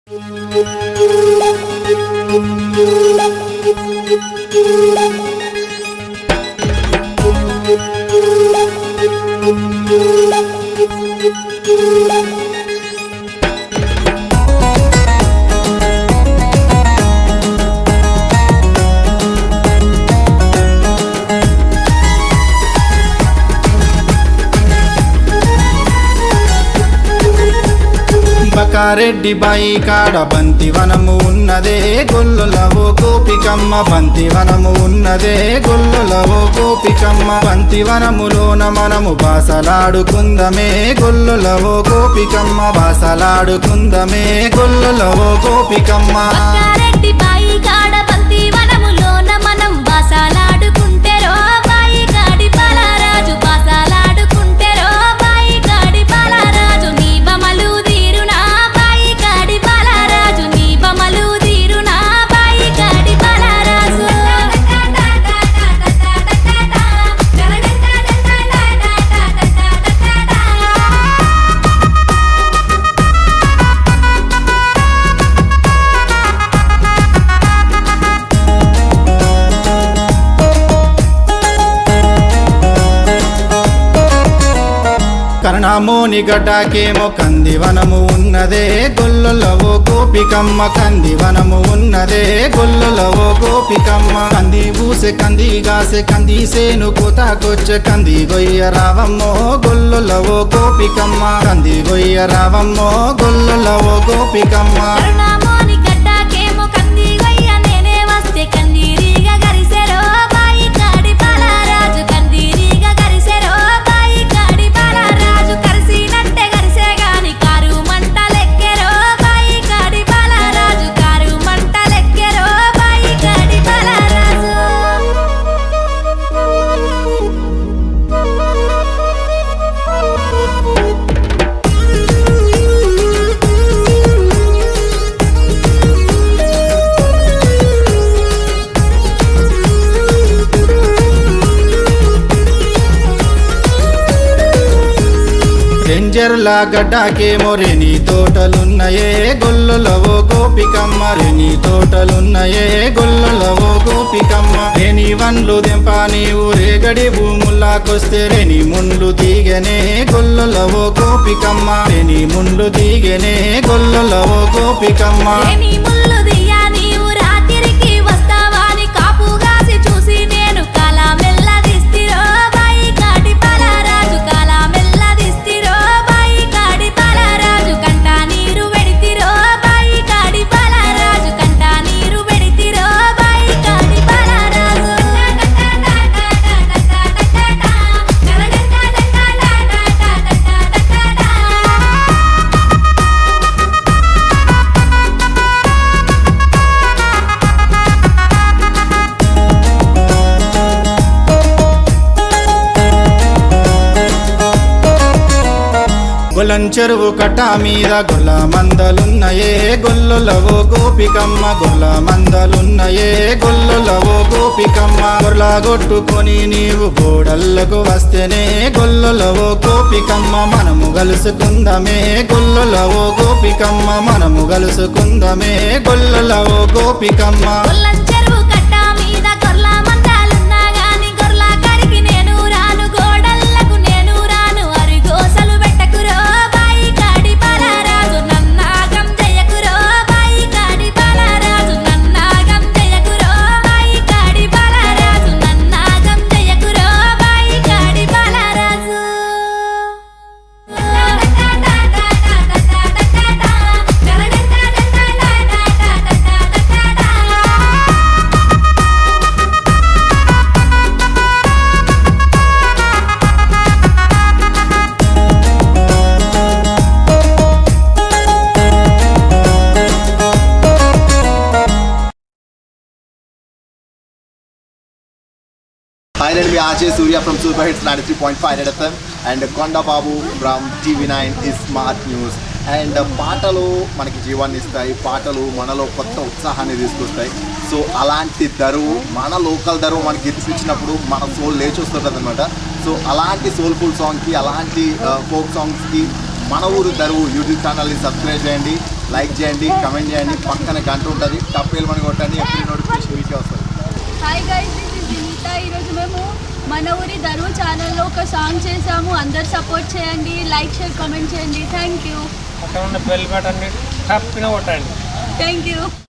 బకారెడ్డి బాయి కాడ బంతి వనము ఉన్నదే గొల్లులవో గోపికమ్మ బంతి వనము ఉన్నదే గొల్లులవో గోపికమ్మ బంతి వనములోన మనము బాసలాడుకుందమే గొల్లులవో గోపికమ్మ బాసలాడుకుందమే గొల్లులవో గోపికమ్మ బంగారెడ్డి బాయి కాడ బంతి వనములోన మనం బాసాలాడుకుంటే రో బాయి కాడి పాలరాజు బాసాలాడుకుంటే రో బాయి కాడి పాలరాజు నీ బమలు తీరునా బాయి కాడి పాలరాజు నీ బమలు తీరునా బాయి కాడి పాలరాజు కర్ణమోని గడ్డకేమో కంది వనము ఉన్నదే గొల్లులవో గోపికమ్మ కంది వనము ఉన్నదే గొల్లులవో గోపికమ్మ కంది పూసే కంది గాసే కంది సేను కోతాకొచ్చే కంది గొయ్య రావమ్మో గొల్లులవో గోపికమ్మ కంది గొయ్య రావమ్మో గొల్లులవో గోపికమ్మ కరుణామోని గడ్డకేమో కంది గొయ్య నేనే వస్తే కందిరీగా గరిసెరో బాయి కాడి పాలరాజు కందిరీగా గరిసెరో బాయి కాడి పాలరాజు కరిసినట్టే గరిసే గాని కారు మంట లెక్కెరో బాయి కాడి పాలరాజు కారు మంట లెక్కెరో బాయి కాడి రెంజర్ల గడ్డకేమో రెని తోటలున్నయే గొల్లులవో గోపికమ్మ రెని తోటలున్నయే గొల్లులవో గోపికమ్మ రెని వన్లు దెంప నీవు రేగడి భూముల్లాకొస్తే రెని ముండ్లు తీగనే గొల్లులవో గోపికమ్మ రెని ముండ్లు తీగనే గొల్లులవో గోపికమ్మ నీ ముళ్ళు దియ్యా నీవు రాత్రికి వస్తావాని కాపుగాసి చూసి నేను కళ మెల్లదిస్తిరో బాయి కాడి పాలరాజు కళ మెల్లదిస్తిరో బాయి కాడి పాలరాజు కంట నీరు వెడితిరో బాయి కాడి పాలరాజు కంట నీరు వెడితిరో బాయి కాడి పాలరాజు గొలం చెరువు కట్ట మీద గొల్ల మందలున్నయే గొల్లులవో గోపికమ్మ గొల్ల మందలున్నయే గొల్లులవో గోపికమ్మ గొర్ల కొట్టుకొని నీవు గోడల్లకు వస్తేనే గొల్లులవో గోపికమ్మ మనము గలుసుకుందమే గొల్లులవో గోపికమ్మ మనము గలుసుకుందమే గొల్లులవో గోపికమ్మ గొల్లం చెరువు కట్ట మీద గొర్ల మందాలున్నా గాని గొర్ల కడికి నేను రాను గోడల్లకు నేను రాను అరిగోసలు పెట్టకురో బాయి కాడి పాలరాజు నన్నాగం జయకురో బాయి కాడి పాలరాజు నన్నాగం జయకురో బాయి కాడి పాలరాజు నన్నాగం జయకురో బాయి కాడి పాలరాజు Hi, నేను మీ RJ Surya from super hits ninety three point five red FM and Kondababu from TV nine is smart news and పాటలు మనకి జీవాన్ని ఇస్తాయి పాటలు మనలో కొత్త ఉత్సాహాన్ని తీసుకొస్తాయి సో అలాంటి దరువు మన లోకల్ దరువు మనకి గిరిపించినప్పుడు మన సోల్ లేచి వస్తుంటుంది అనమాట సో అలాంటి సోల్ఫుల్ సాంగ్కి అలాంటి ఫోక్ సాంగ్స్కి మన ఊరు దరువు యూట్యూబ్ ఛానల్ని సబ్స్క్రైబ్ చేయండి లైక్ చేయండి కమెంట్ చేయండి పక్కన గంట ఉంటుంది టప్పేలు మని కొట్టండి ఎప్పుడు నోటిఫికేషన్ మీకే వస్తుంది hi guys this is Vineetha ఈరోజు మేము మన ఊరి దరువు ఛానల్లో ఒక సాంగ్ చేసాము అందరు సపోర్ట్ చేయండి లైక్ షేర్ కామెంట్ చేయండి థ్యాంక్ యూ అక్కడ ఉన్న బెల్ బటన్ని తప్పిన కొట్టండి థ్యాంక్ యూ